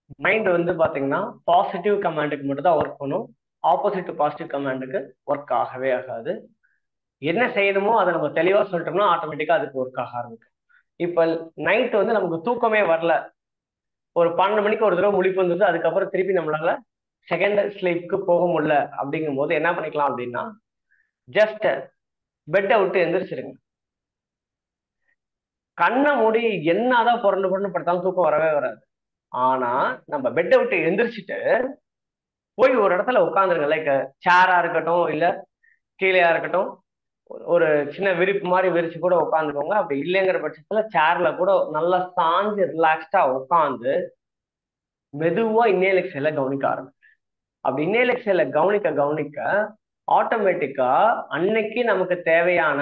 mind வந்து பாத்தீங்கன்னா positive கமாண்டுக்கு மட்டும் தான் ஒர்க் பண்ணும் ஆப்போசிட் பாசிட்டிவ் கமாண்டுக்கு ஒர்க் ஆகவே ஆகாது என்ன செய்யணுமோ அதை நம்ம தெளிவா சொல்லிட்டோம்னா ஆட்டோமேட்டிக்கா அதுக்கு ஒர்க் ஆக ஆரம்பிக்கும் இப்ப நைட் வந்து நமக்கு தூக்கமே வரல ஒரு பன்னெண்டு மணிக்கு ஒரு தடவை முழிப்பு வந்தது அதுக்கப்புறம் திருப்பி நம்மளால செகண்ட் ஸ்லீப்க்கு போக முடியல அப்படிங்கும் போது என்ன பண்ணிக்கலாம் அப்படின்னா ஜஸ்ட் பெட்டை விட்டு எந்திரிச்சிருங்க கண்ணை மூடி என்னதான் புரண்டு புரண்டு படுத்தாலும் தூக்கம் வரவே வராது ஆனா நம்ம பெட்டை விட்டு எந்திரிச்சிட்டு போய் ஒரு இடத்துல உட்காந்துருங்க லைக் சேரா இருக்கட்டும் இல்ல கீழேயா இருக்கட்டும் ஒரு சின்ன விரிப்பு மாதிரி விரிச்சு கூட உட்காந்துக்கோங்க அப்படி இல்லைங்கிற பட்சத்துல சேர்ல கூட நல்லா சாஞ்சு ரிலாக்ஸ்டா உட்காந்து மெதுவா இன்னேல் எக்ஸைல கவனிக்க ஆரம்பிச்சு அப்படி இன்னேல் எக்ஸைல கவனிக்க கவனிக்க ஆட்டோமேட்டிக்கா அன்னைக்கு நமக்கு தேவையான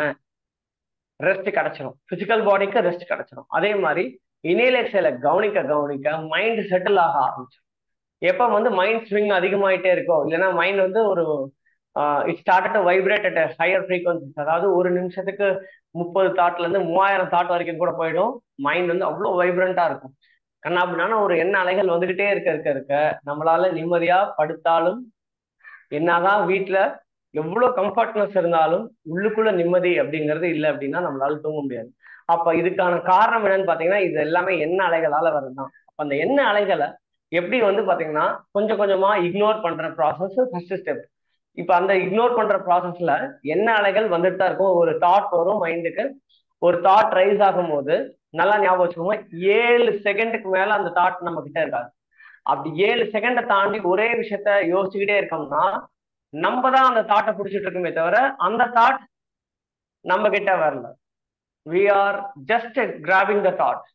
ரெஸ்ட் கிடைச்சிடும் பிசிக்கல் பாடிக்கு ரெஸ்ட் கிடைச்சிடும் அதே மாதிரி இனேல் எக்ஸைல கவனிக்க கவனிக்க மைண்ட் செட்டில் ஆக ஆரம்பிச்சிடும் எப்ப வந்து மைண்ட் ஸ்விங் அதிகமாயிட்டே இருக்கோ இல்லைன்னா மைண்ட் வந்து ஒரு it start to vibrate at higher frequencies அதாவது ஒரு நிமிஷத்துக்கு முப்பது தாட்ல இருந்து மூவாயிரம் தாட் வரைக்கும் கூட போயிடும் மைண்ட் வந்து அவ்வளோ வைப்ரண்டா இருக்கும் கண்ணாபின்னான ஒரு எண்ண அலைகள் வந்துகிட்டே இருக்க இருக்க இருக்க நம்மளால நிம்மதியா படுத்தாலும் என்னதான் வீட்டுல எவ்வளவு கம்ஃபர்ட்னஸ் இருந்தாலும் உள்ளுக்குள்ள நிம்மதி அப்படிங்கிறது இல்லை அப்படின்னா நம்மளால தூங்க முடியாது அப்ப இதுக்கான காரணம் என்னன்னு பாத்தீங்கன்னா இது எல்லாமே எண்ண அலைகளால வருதுதான் அப்ப அந்த எண்ண அலைகளை எப்படி வந்து பாத்தீங்கன்னா கொஞ்சம் கொஞ்சமா இக்னோர் பண்ற ப்ராசஸ் ஃபர்ஸ்ட் ஸ்டெப் இப்ப அந்த இக்னோர் பண்ற ப்ராசஸ்ல என்ன அலைகள் வந்துட்டு தான் இருக்கும் ஒரு தாட் வரும் மைண்டுக்கு ஒரு தாட் ரைஸ் ஆகும் போது நல்லா ஞாபகம் வச்சுக்கோங்க ஏழு செகண்டுக்கு மேல அந்த தாட் நம்ம கிட்ட இருக்காது அப்படி ஏழு செகண்டை தாண்டி ஒரே விஷயத்த யோசிச்சுக்கிட்டே இருக்கோம்னா நம்ம தான் அந்த தாட்டை பிடிச்சிட்டு இருக்கோமே தவிர அந்த தாட் நம்ம கிட்ட வரல we are just grabbing the thought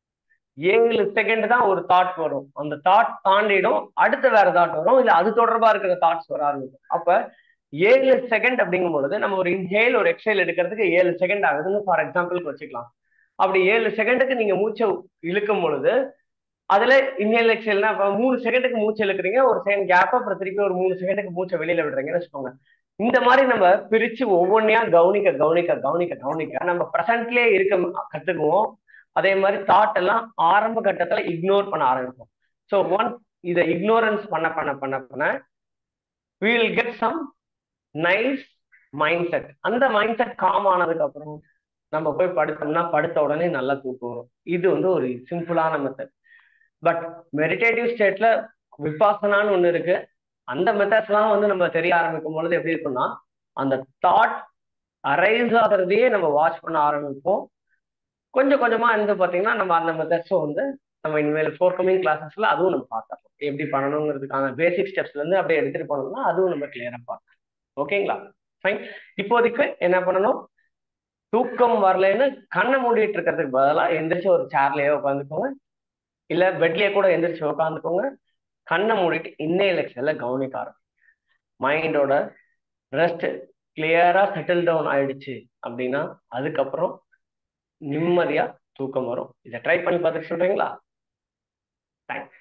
ஏழு செகண்ட் தான் ஒரு தாட் வரும் அந்த தாட் தாண்டிடும் அடுத்த வேற தாட் வரும் இல்ல அது தொடர்பா இருக்கிற தாட்ஸ் வர ஆரம்பிக்கும் அப்ப ஏழு செகண்ட் அப்படிங்கும் பொழுது நம்ம ஒரு இன்ஹேல் ஒரு எக்ஸைல் எடுக்கிறதுக்கு ஏழு செகண்ட் ஆகுதுன்னு ஃபார் எக்ஸாம்பிளுக்கு வச்சுக்கலாம் அப்படி ஏழு செகண்டுக்கு நீங்க மூச்சை இழுக்கும் பொழுது அதுல இன்ஹேல் எக்ஸைல்னா மூணு செகண்டுக்கு மூச்சு இழுக்கிறீங்க ஒரு செகண்ட் கேப் அப்புறம் திருப்பி ஒரு மூணு செகண்டுக்கு மூச்சை வெளியில விடுறீங்கன்னு வச்சுக்கோங்க இந்த மாதிரி நம்ம பிரிச்சு ஒவ்வொன்றையா கவனிக்க கவனிக்க கவனிக்க கவனிக்க நம்ம ப்ரெசன்ட்லயே இருக்க கத்துக்குவோம் அதே மாதிரி தாட் எல்லாம் ஆரம்ப கட்டத்துல இக்னோர் பண்ண ஆரம்பிப்போம் ஸோ ஒன்ஸ் இதை இக்னோரன்ஸ் பண்ண பண்ண பண்ண பண்ண will get some nice mind set அந்த மைண்ட் செட் காம் ஆனதுக்கு அப்புறம் நம்ம போய் படுத்தோம்னா படுத்த உடனே நல்லா தூக்கம் வரும் இது வந்து ஒரு சிம்பிளான மெத்தட் பட் மெடிடேட்டிவ் ஸ்டேட்ல விபாசனான்னு ஒண்ணு இருக்கு அந்த மெத்தட்ஸ்லாம் வந்து நம்ம தெரிய ஆரம்பிக்கும் பொழுது எப்படி இருக்கும்னா அந்த தாட் அரைஸ் ஆகிறதையே நம்ம வாட்ச் பண்ண ஆரம்பிப்போம் கொஞ்சம் கொஞ்சமா இருந்து பாத்தீங்கன்னா நம்ம அந்த மெத்தட்ஸும் வந்து நம்ம இனிமேல் ஃபோர் கமிங் கிளாஸஸ்ல அதுவும் நம்ம பார்க்கலாம் எப்படி பண்ணணுங்கிறதுக்கான பேசிக் ஸ்டெப்ஸ்ல இருந்து அப்படியே எடுத்துட்டு போனோம்னா அதுவும் நம்ம கிளியரா பார்க்கலாம் ஓகேங்களா ஃபைன் இப்போதைக்கு என்ன பண்ணணும் தூக்கம் வரலன்னு கண்ணை மூடிட்டு இருக்கிறதுக்கு பதிலாக எந்திரிச்சு ஒரு சேர்லயே உட்காந்துக்கோங்க இல்ல பெட்லயே கூட எந்திரிச்சு உட்காந்துக்கோங்க கண்ணை மூடிட்டு இன்னைய எலெக்ஷன்ல கவனிக்க ஆரம்பிக்கும் மைண்டோட ரெஸ்ட் கிளியரா செட்டில் டவுன் ஆயிடுச்சு அப்படின்னா அதுக்கப்புறம் நிம்மதியா தூக்கம் வரும் இதை ட்ரை பண்ணி பார்த்துட்டு சொல்றீங்களா தேங்க்ஸ்